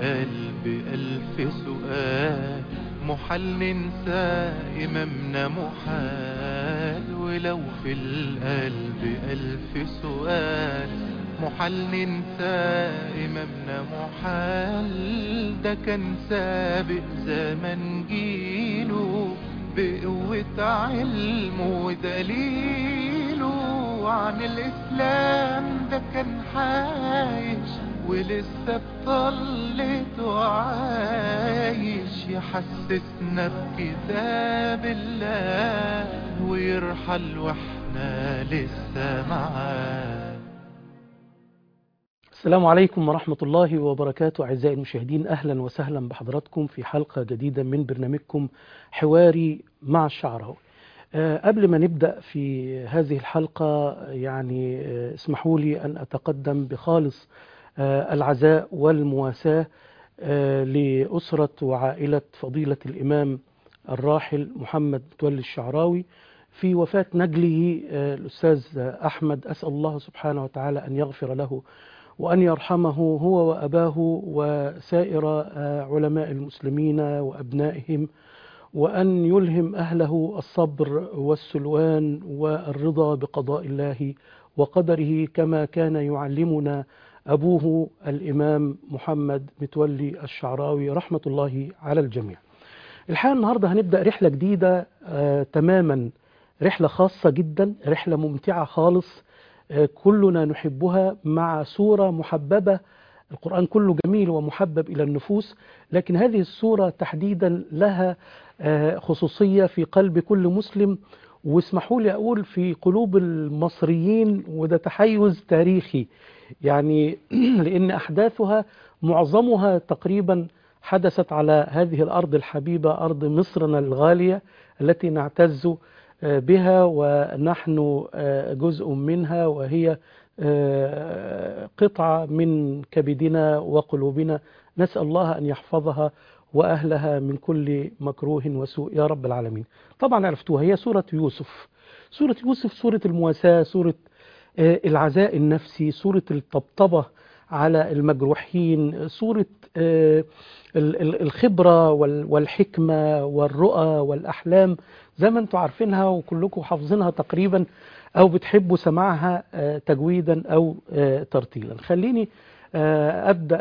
القلب ألف سؤال محال ننسى إمامنا محال ولو في القلب ألف سؤال محال ننسى إمامنا محال ده كان سابق زمن جيله بقوة علمه ودليله عن الإسلام ده كان عايش ولسه بطلته عايش يحسسنا بكتاب الله ويرحل واحنا لسه معاه السلام عليكم ورحمة الله وبركاته أعزائي المشاهدين أهلا وسهلا بحضراتكم في حلقة جديدة من برنامجكم حواري مع الشعراوي أه قبل ما نبدأ في هذه الحلقة يعني أه اسمحوا لي أن أتقدم بخالص أه العزاء والمواساة لأسرة وعائلة فضيلة الإمام الراحل محمد متولي الشعراوي في وفاة نجله الأستاذ أحمد أسأل الله سبحانه وتعالى أن يغفر له وأن يرحمه هو وأباه وسائر علماء المسلمين وأبنائهم وأن يلهم أهله الصبر والسلوان والرضا بقضاء الله وقدره كما كان يعلمنا أبوه الإمام محمد متولي الشعراوي رحمة الله على الجميع الحقيقة النهاردة هنبدأ رحلة جديدة آه تماما رحلة خاصة جدا رحلة ممتعة خالص كلنا نحبها مع سورة محببة القرآن كله جميل ومحبب إلى النفوس لكن هذه السورة تحديدا لها خصوصية في قلب كل مسلم واسمحوا لي أقول في قلوب المصريين وده تحيز تاريخي يعني لأن أحداثها معظمها تقريبا حدثت على هذه الأرض الحبيبة أرض مصرنا الغالية التي نعتز بها ونحن جزء منها وهي قطعة من كبدنا وقلوبنا نسأل الله أن يحفظها وأهلها من كل مكروه وسوء يا رب العالمين طبعا عرفتوها هي سورة يوسف سورة يوسف سورة المواساة سورة العزاء النفسي سورة الطبطبة على المجروحين سورة الخبرة والحكمة والرؤى والأحلام زي ما انتم عارفينها وكلكم حافظينها تقريبا أو بتحبوا سماعها تجويدا أو ترتيلا خليني أبدأ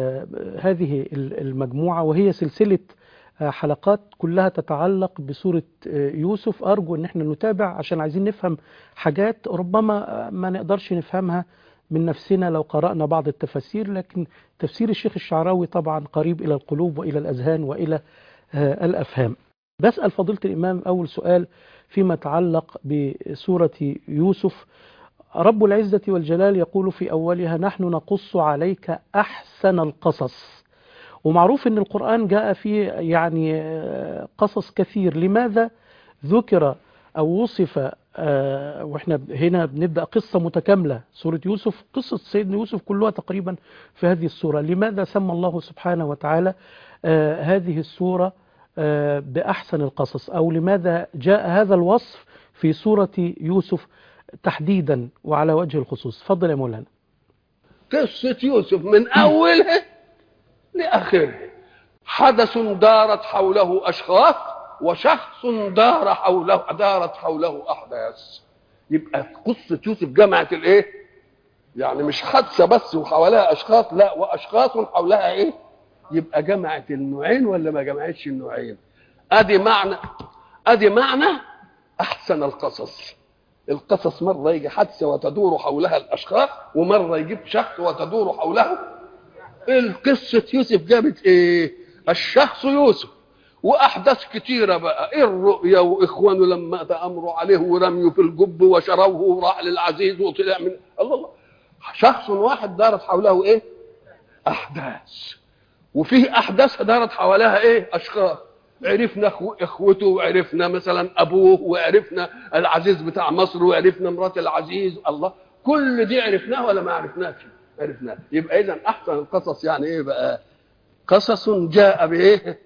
هذه المجموعة وهي سلسلة حلقات كلها تتعلق بسورة يوسف أرجو أن احنا نتابع عشان عايزين نفهم حاجات ربما ما نقدرش نفهمها من نفسنا لو قرأنا بعض التفاسير لكن تفسير الشيخ الشعراوي طبعا قريب إلى القلوب وإلى الأذهان وإلى الأفهام بسأل فضيلة الإمام أول سؤال فيما يتعلق بسورة يوسف رب العزة والجلال يقول في أولها نحن نقص عليك أحسن القصص ومعروف أن القرآن جاء فيه يعني قصص كثير لماذا ذكر أو وصف آه واحنا هنا بنبدأ قصة متكاملة سورة يوسف قصة سيدنا يوسف كلها تقريبا في هذه السورة لماذا سمى الله سبحانه وتعالى آه هذه السورة آه بأحسن القصص أو لماذا جاء هذا الوصف في سورة يوسف تحديدا وعلى وجه الخصوص فضل يا مولانا قصة يوسف من أولها لآخرها حدث دارت حوله أشخاص وشخص دار حوله دارت حوله احداث يبقى قصه يوسف جمعت الايه يعني مش حادثه بس وحواليها اشخاص لا واشخاص حولها ايه يبقى جمعت النوعين ولا ما جمعتش النوعين ادي معنى ادي معنى احسن القصص القصص مره يجي حادثه وتدور حولها الاشخاص ومره يجيب شخص وتدور حوله القصه يوسف جابت ايه الشخص يوسف واحداث كتيره بقى الرؤيا واخوانه لما تامروا عليه ورميوا في الجب وشروه وراح للعزيز وطلع من الله الله شخص واحد دارت حوله ايه احداث وفيه احداث دارت حواليها ايه اشخاص عرفنا اخوته وعرفنا مثلا ابوه وعرفنا العزيز بتاع مصر وعرفنا مرات العزيز الله كل دي عرفناها ولا ما عرفناش عرفناها يبقى اذا احسن القصص يعني ايه بقى قصص جاء بايه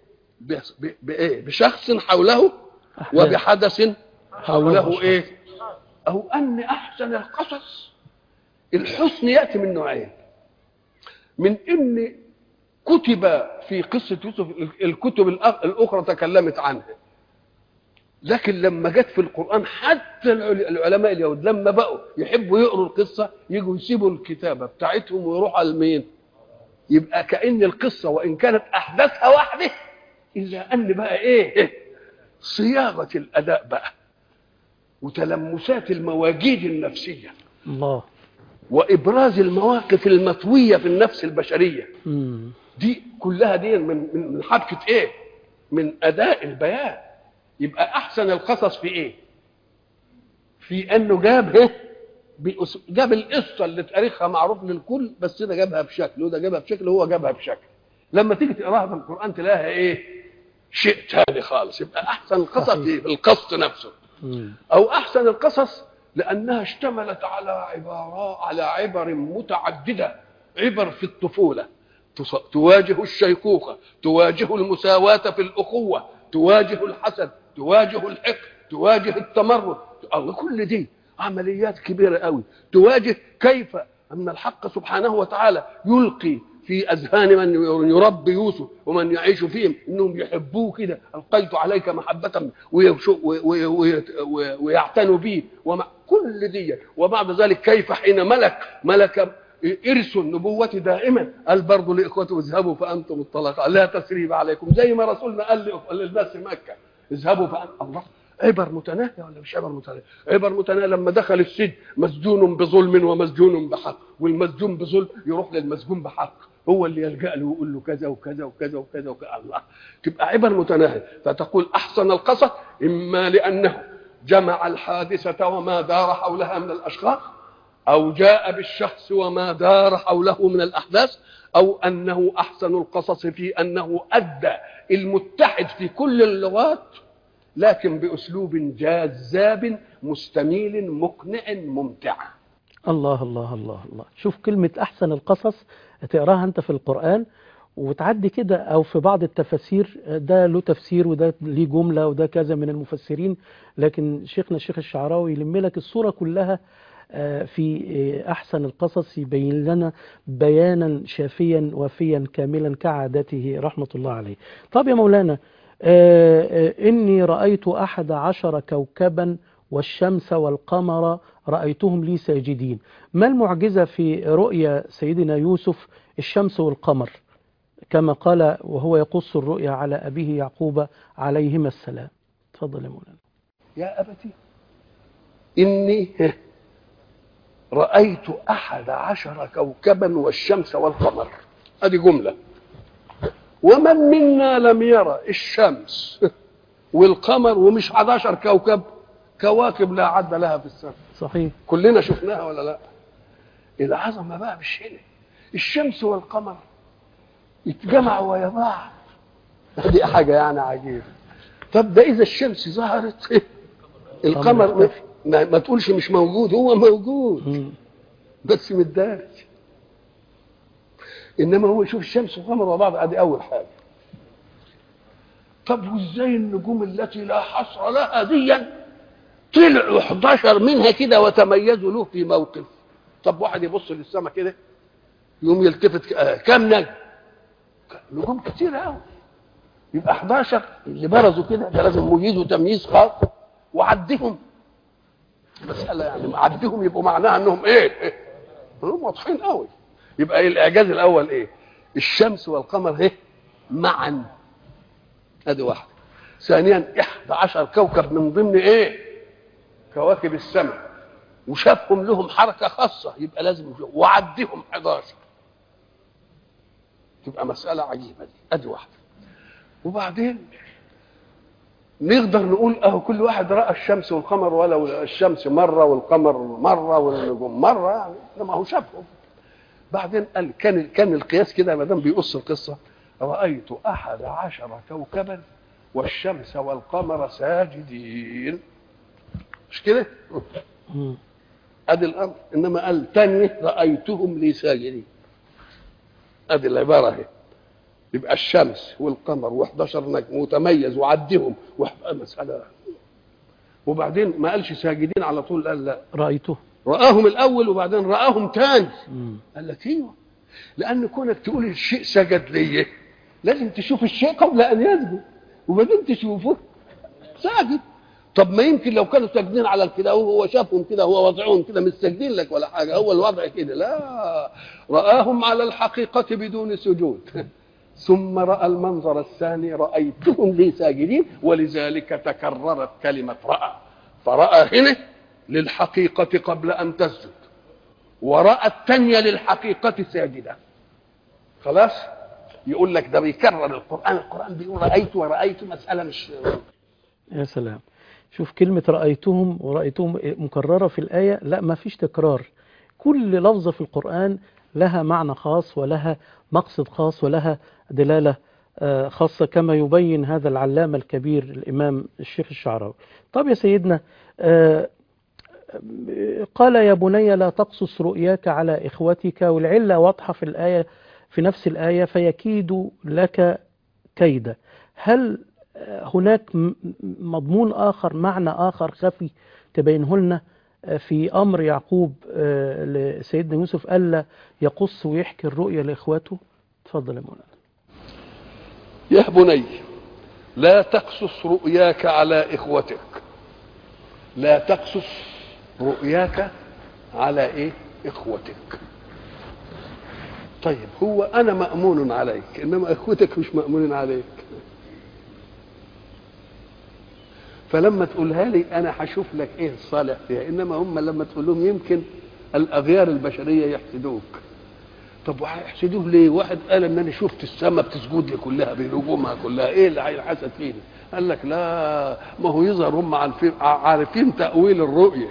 بايه بشخص حوله وبحدث حوله ايه او ان احسن القصص الحسن ياتي من نوعين من ان كتب في قصة يوسف الكتب الأ- الأخرى تكلمت عنها لكن لما جت في القرآن حتى العل- العلماء اليهود لما بقوا يحبوا يقروا القصة يجوا يسيبوا الكتابة بتاعتهم ويروحوا على مين؟ يبقى كأن القصة وإن كانت أحداثها واحدة إلا أن بقى إيه؟ صياغة الأداء بقى وتلمسات المواجيد النفسية الله وإبراز المواقف المطوية في النفس البشرية مم. دي كلها دي من من من حبكة إيه؟ من أداء البيان يبقى أحسن القصص في إيه؟ في أنه جاب إيه؟ بأس- جاب القصة اللي تاريخها معروف للكل بس ده جابها بشكل وده جابها بشكل وهو جابها بشكل لما تيجي تقراها في القرآن تلاقيها إيه؟ شيء تاني خالص يبقى أحسن القصص صحيح. في القصد نفسه مم. أو أحسن القصص لأنها اشتملت على عبارات على عبر متعددة عبر في الطفولة تص- تواجه الشيخوخة تواجه المساواة في الأخوة تواجه الحسد تواجه الحقد تواجه التمرد الله كل دي عمليات كبيرة قوي تواجه كيف أن الحق سبحانه وتعالى يلقي في أذهان من يربي يوسف ومن يعيش فيهم إنهم يحبوه كده ألقيت عليك محبة ويشو- وي- وي- وي- وي- ويعتنوا به ومع كل دي وبعد ذلك كيف حين ملك ملك إرث النبوة دائما قال برضه لإخوته اذهبوا فأنتم الطلقاء لا تسريب عليكم زي ما رسولنا قال لإخ- للناس في مكة اذهبوا فأنتم الله عبر متناهية ولا مش عبر متناهية؟ عبر متناهية لما دخل السجن مسجون بظلم ومسجون بحق والمسجون بظلم يروح للمسجون بحق هو اللي يلجأ له ويقول له كذا وكذا وكذا وكذا وكذا الله تبقى عبر متناهية فتقول أحسن القصص إما لأنه جمع الحادثة وما دار حولها من الأشخاص أو جاء بالشخص وما دار حوله من الأحداث أو أنه أحسن القصص في أنه أدى المتحد في كل اللغات لكن بأسلوب جذاب مستميل مقنع ممتع الله الله الله الله شوف كلمة أحسن القصص تقراها أنت في القرآن وتعدي كده أو في بعض التفاسير ده له تفسير وده ليه جملة وده كذا من المفسرين لكن شيخنا الشيخ الشعراوي يلم لك الصورة كلها آه، في آه، أحسن القصص يبين لنا بيانا شافيا وافيا كاملا كعادته رحمة الله عليه طب يا مولانا آه، آه، إني رأيت أحد عشر كوكبا والشمس والقمر رأيتهم لي ساجدين ما المعجزة في رؤيا سيدنا يوسف الشمس والقمر كما قال وهو يقص الرؤيا على أبيه يعقوب عليهما السلام تفضل يا مولانا يا أبتي إني رأيت أحد عشر كوكبا والشمس والقمر هذه جملة ومن منا لم يرى الشمس والقمر ومش 11 كوكب كواكب لا عد لها في السماء صحيح كلنا شفناها ولا لا العظمه بقى مش هنا الشمس والقمر يتجمعوا ويا بعض دي حاجه يعني عجيبه طب ده اذا الشمس ظهرت القمر ما, يختفي. ما, ما تقولش مش موجود هو موجود مم. بس متدارج انما هو يشوف الشمس والقمر مع بعض ادي اول حاجه طب وازاي النجوم التي لا حصر لها ديا طلعوا 11 منها كده وتميزوا له في موقف طب واحد يبص للسماء كده يقوم يلتفت ك- آه، كام نجم ك- نجوم كتير قوي يبقى 11 اللي برزوا كده ده لازم مميزوا تمييز خاص وعدهم مسألة يعني عدهم يبقوا معناها انهم ايه؟ إيه؟ هم واضحين قوي يبقى إيه الاعجاز الاول ايه؟ الشمس والقمر ايه؟ معا ادي واحده ثانيا 11 كوكب من ضمن ايه؟ كواكب السماء وشافهم لهم حركه خاصه يبقى لازم يشوف وعدهم 11 تبقى مساله عجيبه دي ادي واحده وبعدين نقدر نقول اهو كل واحد راى الشمس والقمر ولو الشمس مره والقمر مره والنجوم مره يعني ما هو شافهم بعدين قال كان كان القياس كده ما دام بيقص القصه رايت احد عشر كوكبا والشمس والقمر ساجدين مش كده؟ مم. ادي الامر انما قال تاني رايتهم لي ساجدين ادي العباره اهي يبقى الشمس والقمر و11 نجم متميز وعدهم وح- مساله وبعدين ما قالش ساجدين على طول قال لا رأيته راهم الاول وبعدين راهم تاني مم. قال لك ايوه لان كونك تقول الشيء سجد ليه لازم تشوف الشيء قبل ان يسجد وبعدين تشوفه ساجد طب ما يمكن لو كانوا ساجدين على كده وهو شافهم كده هو وضعهم كده مش ساجدين لك ولا حاجه هو الوضع كده لا راهم على الحقيقه بدون سجود ثم راى المنظر الثاني رايتهم لي ساجدين ولذلك تكررت كلمه راى فراى هنا للحقيقه قبل ان تسجد وراى الثانيه للحقيقه ساجده خلاص يقول لك ده بيكرر القران القران بيقول رايت ورايت مساله مش يا سلام شوف كلمة رأيتهم ورأيتهم مكررة في الآية لا ما فيش تكرار كل لفظة في القرآن لها معنى خاص ولها مقصد خاص ولها دلالة آه، خاصة كما يبين هذا العلامة الكبير الإمام الشيخ الشعراوي طب يا سيدنا آه، قال يا بني لا تقصص رؤياك على إخوتك والعلة واضحة في الآية في نفس الآية فيكيد لك كيدا هل هناك م- مضمون آخر معنى آخر خفي تبينه لنا في أمر يعقوب آه، لسيدنا يوسف ألا يقص ويحكي الرؤيا لإخواته تفضل يا مولانا يا بني لا تقصص رؤياك على اخوتك لا تقصص رؤياك على ايه اخوتك طيب هو انا مامون عليك انما اخوتك مش مامونين عليك فلما تقولها لي انا هشوف لك ايه الصالح فيها انما هم لما تقول لهم يمكن الاغيار البشريه يحسدوك طب وهيحسدوه ليه؟ واحد قال ان انا شفت السماء بتسجد لي كلها بنجومها كلها، ايه اللي هيحسد فيني؟ قال لك لا ما هو يظهر هم عارفين عارفين تاويل الرؤيه.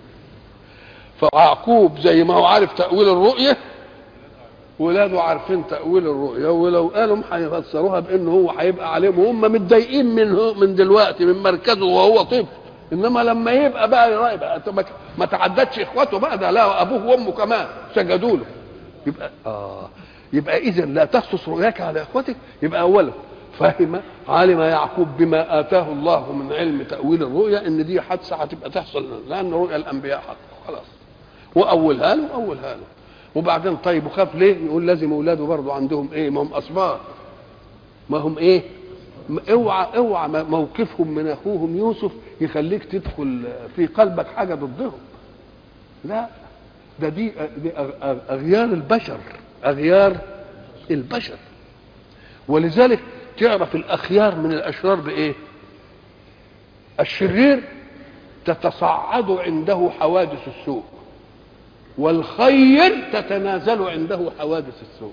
فيعقوب زي ما هو عارف تاويل الرؤيه ولاده عارفين تاويل الرؤيه ولو قالوا هيفسروها بان هو هيبقى عليهم وهم متضايقين من هو من دلوقتي من مركزه وهو طفل انما لما يبقى بقى يبقى ما- ما تعدتش اخواته بقى ده لا ابوه وامه كمان سجدوا له يبقى اه يبقى اذا لا تخصص رؤياك على اخوتك يبقى اولا فهم علم يعقوب بما اتاه الله من علم تاويل الرؤيا ان دي حادثه هتبقى تحصل لان رؤيا الانبياء حق خلاص واولها له اولها له وبعدين طيب وخاف ليه يقول لازم اولاده برضه عندهم ايه ما هم اصبار ما هم ايه م- اوعى اوعى م- موقفهم من اخوهم يوسف يخليك تدخل في قلبك حاجه ضدهم لا ده دي دي أغ- أغ- اغيار البشر اغيار البشر ولذلك تعرف الاخيار من الاشرار بايه الشرير تتصاعد عنده حوادث السوء والخير تتنازل عنده حوادث السوء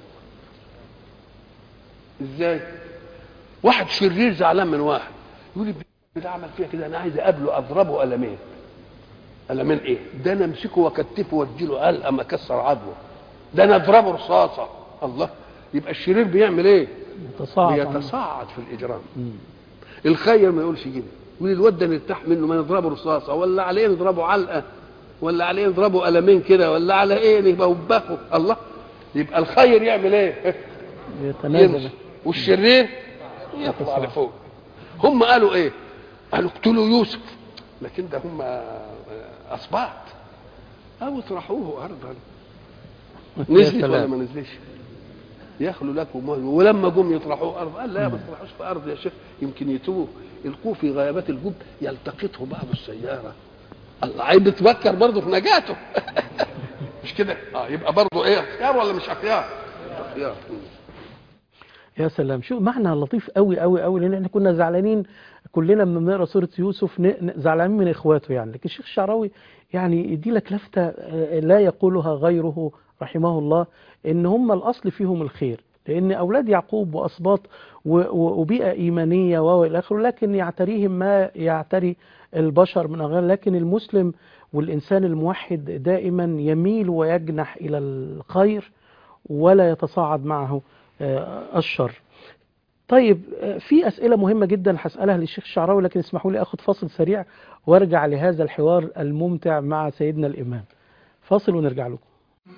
ازاي واحد شرير زعلان من واحد يقول لي ده عمل فيها كده انا عايز اقابله اضربه قلمين قلمين ايه ده انا امسكه واكتفه واديله علقه اكسر عظمه ده انا اضربه رصاصه الله يبقى الشرير بيعمل ايه يتصاعد عنه. بيتصاعد في الاجرام مم. الخير ما يقولش كده يقول الواد ده نرتاح منه ما نضربه رصاصه ولا عليه نضربه علقه ولا عليه نضربه قلمين كده ولا على ايه نبقى وبخه الله يبقى الخير يعمل ايه؟ يتنازل يمشي والشرير يطلع لفوق هم قالوا ايه؟ قالوا اقتلوا يوسف لكن ده هم اصبات او اطرحوه ارضا يا نزلت ولا سلام. ما نزلش يخلو لكم وجه ولما جم يطرحوه ارض قال لا ما تطرحوش في ارض يا شيخ يمكن يتوه القوه في غيابات الجب يلتقطه بعض السياره الله عايز بتفكر برضه في نجاته مش كده اه يبقى برضه ايه اختيار ولا مش اختيار اختيار يا سلام شو معنى لطيف قوي قوي قوي لان احنا كنا زعلانين كلنا لما بنقرا سوره يوسف ن- ن- زعلانين من اخواته يعني لكن الشيخ الشعراوي يعني يدي لك لفته آه، لا يقولها غيره رحمه الله ان هم الاصل فيهم الخير لان اولاد يعقوب واسباط و- و- وبيئه ايمانيه والى اخره لكن يعتريهم ما يعتري البشر من اغيار لكن المسلم والانسان الموحد دائما يميل ويجنح الى الخير ولا يتصاعد معه آه، الشر طيب آه، في أسئلة مهمة جدا هسألها للشيخ الشعراوي لكن اسمحوا لي أخذ فاصل سريع وارجع لهذا الحوار الممتع مع سيدنا الإمام فاصل ونرجع لكم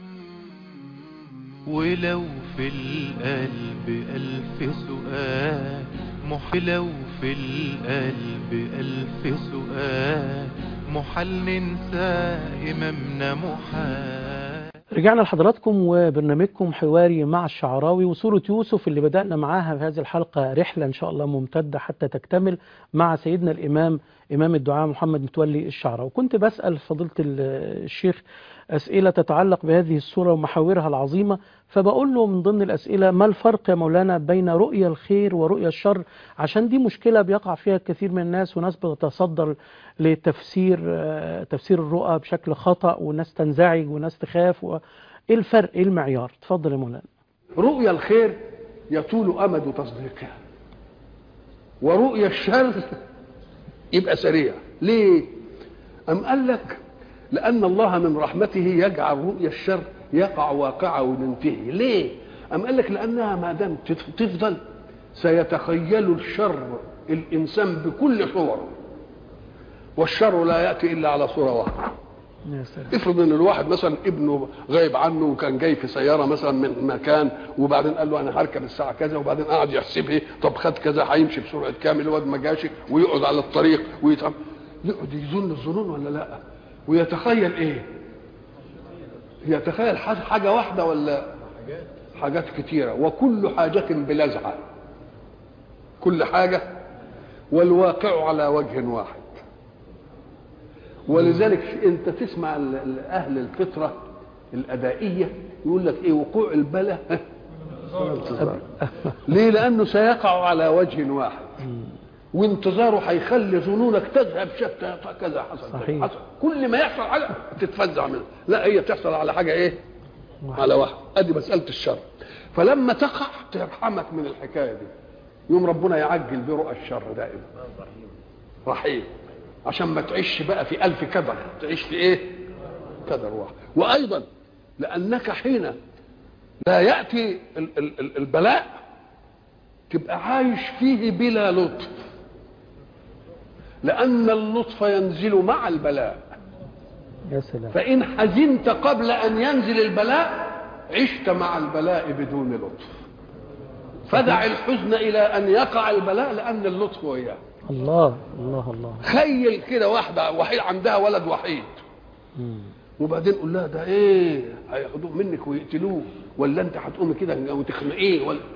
ولو في القلب ألف سؤال مح لو في القلب ألف سؤال محال ننسى إمامنا محال رجعنا لحضراتكم وبرنامجكم حواري مع الشعراوي وصورة يوسف اللي بدأنا معاها في هذه الحلقة رحلة إن شاء الله ممتدة حتى تكتمل مع سيدنا الإمام إمام الدعاء محمد متولي الشعراوي وكنت بسأل فضيلة ال- الشيخ أسئلة تتعلق بهذه الصورة ومحاورها العظيمة فبقول له من ضمن الأسئلة ما الفرق يا مولانا بين رؤية الخير ورؤية الشر عشان دي مشكلة بيقع فيها كثير من الناس وناس بتتصدر لتفسير آه، تفسير الرؤى بشكل خطأ وناس تنزعج وناس تخاف و... ايه الفرق ايه المعيار اتفضل يا مولانا رؤيا الخير يطول امد تصديقها ورؤيا الشر يبقى سريع ليه ام قال لك لان الله من رحمته يجعل رؤيا الشر يقع واقعه وينتهي ليه ام قال لك لانها ما دام تف- تفضل سيتخيل الشر الانسان بكل صوره والشر لا ياتي الا على صوره واحده يا سلام افرض ان الواحد مثلا ابنه غايب عنه وكان جاي في سياره مثلا من مكان وبعدين قال له انا هركب الساعه كذا وبعدين قعد يحسبها طب خد كذا هيمشي بسرعه كام الواد ما جاش ويقعد على الطريق ويتعب يقعد يظن الظنون ولا لا ويتخيل ايه يتخيل حاجه حاجة واحده ولا حاجات كتيره وكل حاجه بلزعه كل حاجه والواقع على وجه واحد ولذلك انت تسمع ال- ال- اهل الفطره الادائيه يقول لك ايه وقوع البلاء ليه لانه سيقع على وجه واحد وانتظاره هيخلي ظنونك تذهب شتى كذا حصل كذا صحيح. حصل كل ما يحصل حاجه تتفزع منها لا هي تحصل على حاجه ايه على واحد ادي مساله الشر فلما تقع ترحمك من الحكايه دي يوم ربنا يعجل برؤى الشر دائما رحيم عشان ما تعيش بقى في ألف كدر تعيش في ايه كدر واحد وايضا لانك حين لا ياتي ال- ال- ال- البلاء تبقى عايش فيه بلا لطف لان اللطف ينزل مع البلاء يا سلام فان حزنت قبل ان ينزل البلاء عشت مع البلاء بدون لطف فدع الحزن الى ان يقع البلاء لان اللطف وياه الله الله الله خيل كده واحده وحيد عندها ولد وحيد مم. وبعدين قول لها ده ايه هياخدوه منك ويقتلوه ولا انت هتقومي كده وتخنقيه ولا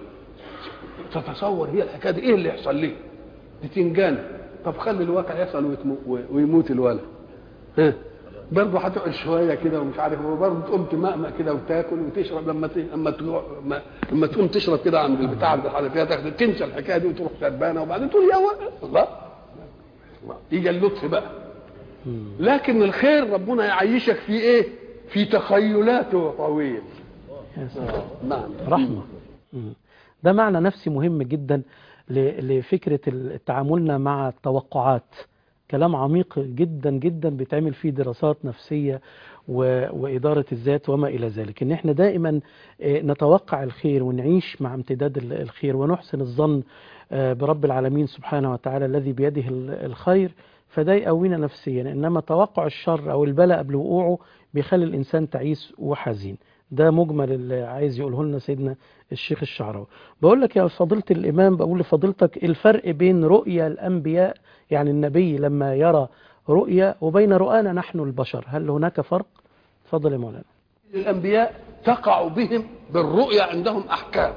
تتصور هي الحكايه دي ايه اللي يحصل ليه؟ دي تنجان طب خلي الواقع يحصل ويتمو- ويموت الولد ها برضه هتقعد شويه كده ومش عارف وبرضه تقوم تمقمق كده وتاكل وتشرب لما ت... لما تجوع لما- لما تقوم تشرب كده عند البتاع عند الحنفيه تاخد تنسى الحكايه دي وتروح شربانه وبعدين تقول يا و... الله الله. يجي اللطف بقى مم. لكن الخير ربنا يعيشك في ايه في تخيلاته طويل يا سلام نعم رحمة مم. ده معنى نفسي مهم جدا ل- لفكرة ال- تعاملنا مع التوقعات كلام عميق جدا جدا بيتعمل فيه دراسات نفسية و- وإدارة الذات وما إلى ذلك إن إحنا دائما آه، نتوقع الخير ونعيش مع امتداد ال- الخير ونحسن الظن آه، برب العالمين سبحانه وتعالى الذي بيده ال- الخير فده يقوينا نفسيا إنما توقع الشر أو البلاء قبل وقوعه بيخلي الإنسان تعيس وحزين ده مجمل اللي عايز يقوله لنا سيدنا الشيخ الشعراوي بقول لك يا فضيلة الإمام بقول لفضيلتك الفرق بين رؤيا الأنبياء يعني النبي لما يرى رؤيا وبين رؤانا نحن البشر هل هناك فرق تفضل يا مولانا الانبياء تقع بهم بالرؤيا عندهم احكام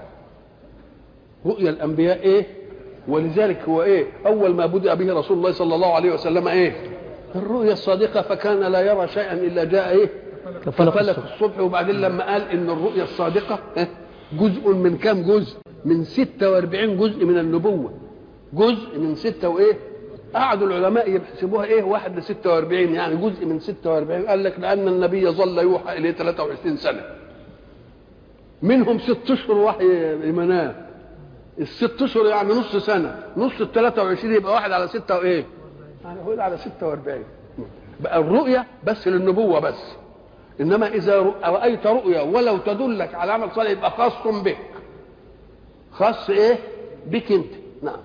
رؤيا الانبياء ايه ولذلك هو ايه اول ما بدأ به رسول الله صلى الله عليه وسلم ايه الرؤيا الصادقه فكان لا يرى شيئا الا جاء ايه كفلق ففلك الصبح. الصبح وبعدين لما قال ان الرؤيا الصادقه إيه؟ جزء من كام جزء من 46 جزء من النبوه جزء من ستة وايه قعدوا العلماء يحسبوها ايه واحد ل 46 يعني جزء من 46 قال لك لان النبي ظل يوحى اليه 23 سنه منهم ست اشهر وحي منام الست اشهر يعني نص سنه نص ال 23 يبقى واحد على ستة وايه يعني هو على 46 بقى الرؤيا بس للنبوه بس انما اذا رأ- رايت رؤيا ولو تدلك على عمل صالح يبقى خاص بك خاص ايه بك انت نعم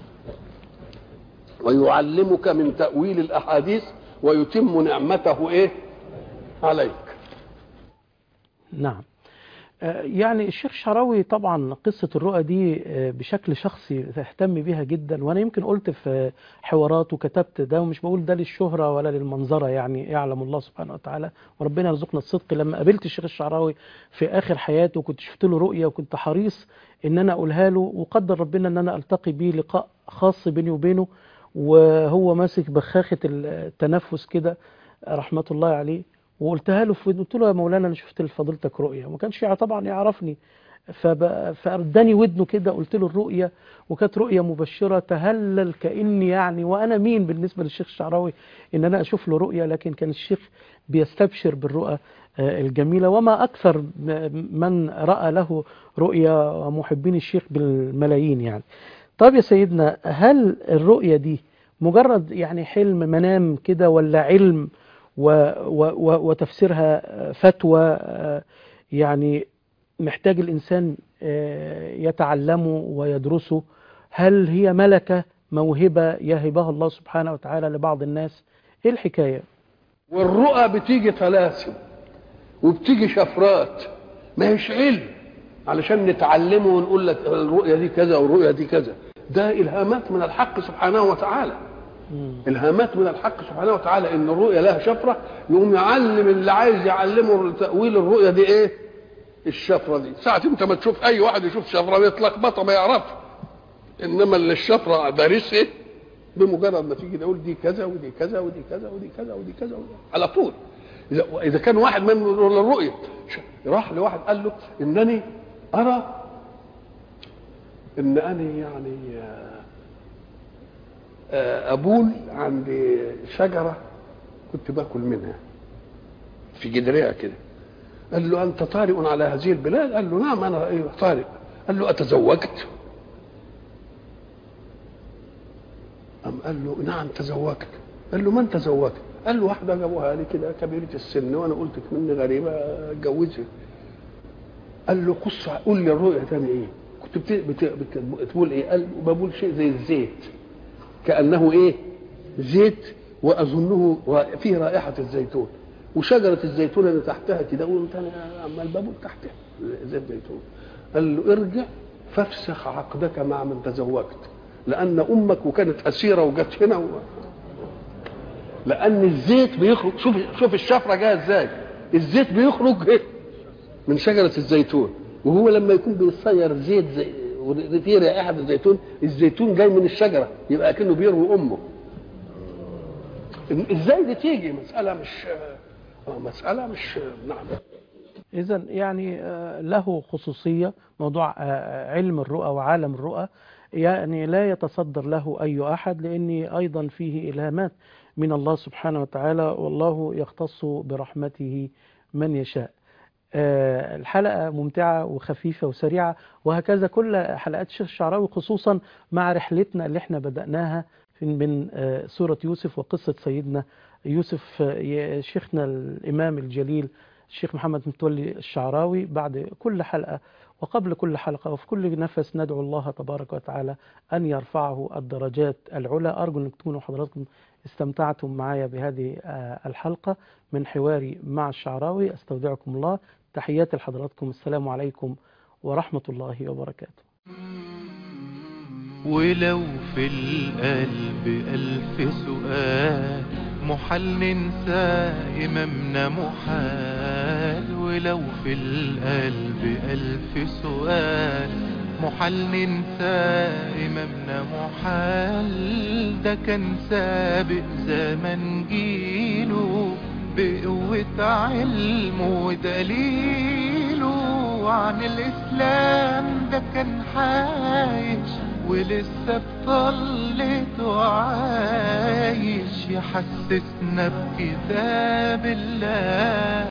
ويعلمك من تاويل الاحاديث ويتم نعمته ايه عليك نعم آه، يعني الشيخ شعراوي طبعا قصة الرؤى دي آه، بشكل شخصي اهتم بيها جدا وانا يمكن قلت في حوارات وكتبت ده ومش بقول ده للشهرة ولا للمنظرة يعني يعلم الله سبحانه وتعالى وربنا يرزقنا الصدق لما قابلت الشيخ الشعراوي في اخر حياته وكنت شفت له رؤية وكنت حريص ان انا اقولها له وقدر ربنا ان انا التقي بيه لقاء خاص بيني وبينه وهو ماسك بخاخة التنفس كده رحمة الله عليه وقلتها له في ودنه قلت له يا مولانا انا شفت لفضيلتك رؤيه وما كانش يع- طبعا يعرفني فب... فارداني ودنه كده قلت له الرؤيه وكانت رؤيه مبشره تهلل كاني يعني وانا مين بالنسبه للشيخ الشعراوي ان انا اشوف له رؤيه لكن كان الشيخ بيستبشر بالرؤى آه، الجميله وما اكثر م- من راى له رؤيه ومحبين الشيخ بالملايين يعني طب يا سيدنا هل الرؤيه دي مجرد يعني حلم منام كده ولا علم و و و وتفسيرها فتوى آه، يعني محتاج الإنسان آه، يتعلمه ويدرسه هل هي ملكة موهبة يهبها الله سبحانه وتعالى لبعض الناس ايه الحكاية والرؤى بتيجي طلاسم وبتيجي شفرات ما هيش علم علشان نتعلمه ونقول لك الرؤية دي كذا والرؤية دي كذا ده إلهامات من الحق سبحانه وتعالى إلهامات من الحق سبحانه وتعالى إن الرؤية لها شفرة يقوم يعلم اللي عايز يعلمه تأويل الرؤية دي إيه الشفرة دي ساعة أنت ما تشوف أي واحد يشوف شفرة بيتلخبطها ما يعرفش إنما اللي الشفرة دارسها بمجرد ما تيجي تقول دي كذا ودي كذا ودي كذا ودي كذا ودي كذا ودي على طول اذا اذا كان واحد من الرؤيه ش- راح لواحد قال له انني ارى ان انا يعني آه، آه، ابول عند شجره كنت باكل منها في جدريها كده قال له انت طارئ على هذه البلاد قال له نعم انا ايوه طارئ قال له اتزوجت قام قال له نعم تزوجت قال له من تزوجت قال له واحده جابوها لي كده كبيره السن وانا قلت مني غريبه اتجوزها قال له قص قول لي الرؤيا تاني ايه كنت بت... بت... بت... بتقول ايه قال بقول شيء زي الزيت كانه ايه زيت واظنه را- فيه رائحه الزيتون وشجره الزيتون اللي تحتها كده قلت انا عمال بقول تحتها زيت زيتون قال له ارجع فافسخ عقدك مع من تزوجت لان امك وكانت اسيره وجت هنا و... لان الزيت بيخرج شوف شوف الشفره جايه ازاي الزيت بيخرج إيه؟ من شجره الزيتون وهو لما يكون بيصير زيت زي فيه رائحه الزيتون الزيتون جاي من الشجره يبقى اكنه بيروي امه ازاي دي تيجي مساله مش آه، مساله مش نعم إذا يعني آه، له خصوصية موضوع آه، علم الرؤى وعالم الرؤى يعني لا يتصدر له أي أحد لأن أيضا فيه إلهامات من الله سبحانه وتعالى والله يختص برحمته من يشاء آه، الحلقة ممتعة وخفيفة وسريعة وهكذا كل حلقات الشيخ الشعراوي خصوصا مع رحلتنا اللي احنا بدأناها في- من آه، سورة يوسف وقصة سيدنا يوسف آه، يا شيخنا الإمام الجليل الشيخ محمد متولي الشعراوي بعد كل حلقة وقبل كل حلقة وفي كل نفس ندعو الله تبارك وتعالى أن يرفعه الدرجات العلى أرجو أن تكونوا حضراتكم استمتعتم معي بهذه آه، الحلقة من حواري مع الشعراوي أستودعكم الله تحياتي لحضراتكم السلام عليكم ورحمة الله وبركاته ولو في القلب ألف سؤال محال ننسى إمامنا محال ولو في القلب ألف سؤال محال ننسى إمامنا محال ده كان سابق زمن جيله بقوة علمه ودليله عن الإسلام ده كان عايش ولسه بطلته عايش يحسسنا بكتاب الله